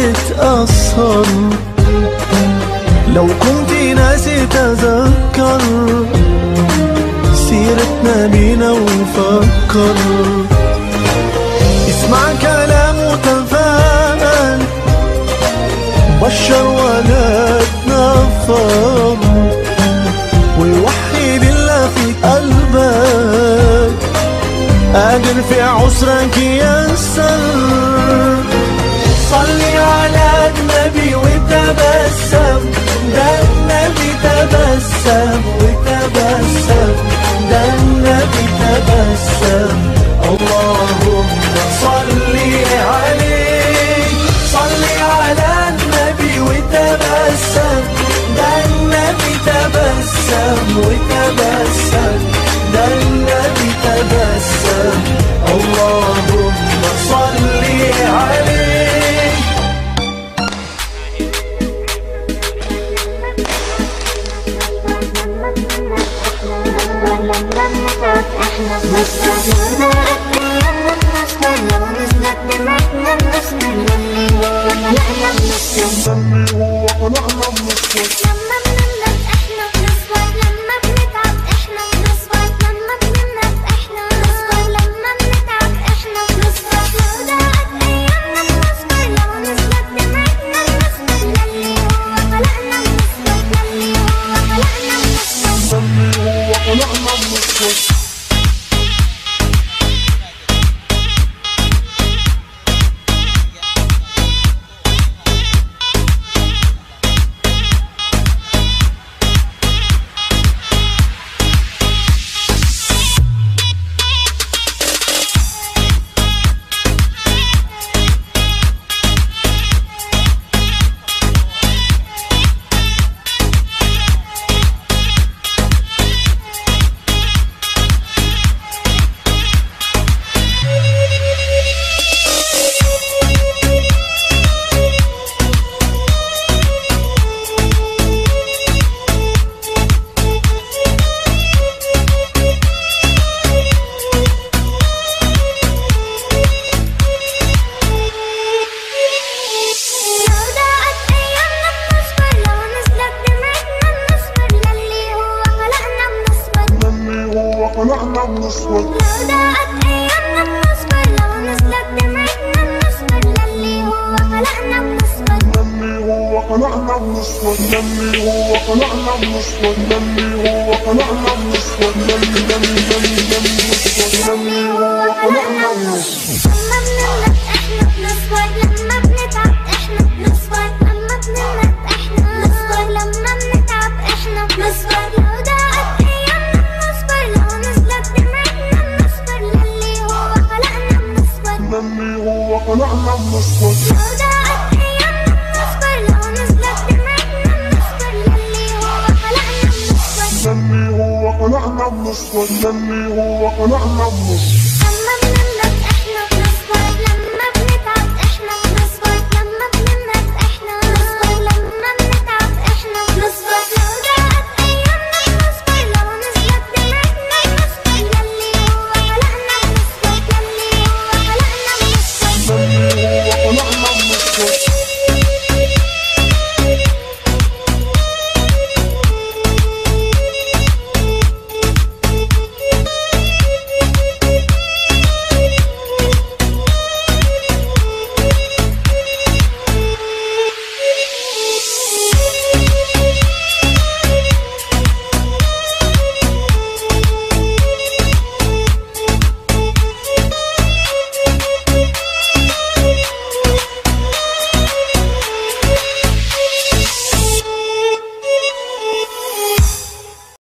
تتأثر لو كنت ناسي تذكر سيرتنا بينا وفكر اسمع كلام وتفاءل بشر ولا تنفر ووحد الله في قلبك قادر في عسرك يسر صلي على النبي وتبسم ده النبي تبسم وتبسم ده النبي تبسم اللهم صلي عليه صلي على النبي وتبسم ده النبي تبسم وتبسم ده النبي تبسم اللهم صلي عليه خلقنا بنصبر لو ضاعت ايامنا بنصبر لو نزلت دمعتنا بنصبر للي هو خلقنا بنصبر للي هو خلقنا بنصبر للي هو خلقنا بنصبر للي هو خلقنا بنصبر للي للي للي للي نصبر للي هو خلقنا بنصبر لما بنغلط احنا بنصبر لما بنتعب احنا بنصبر لما بنغلط احنا بنصبر لما بنتعب احنا بنصبر لو ضاعت ايامنا بنصبر لو نزلت دمعتنا بنصبر للي هو خلقنا بنصبر للي هو خلقنا بنصبر لو ضاعت ايامنا بنصبر لو نزلت دمعتنا بنصبر للي هو خلقنا بنصبر للي هو خلقنا بنصبر للي هو خلقنا بنصبر لما بنغلط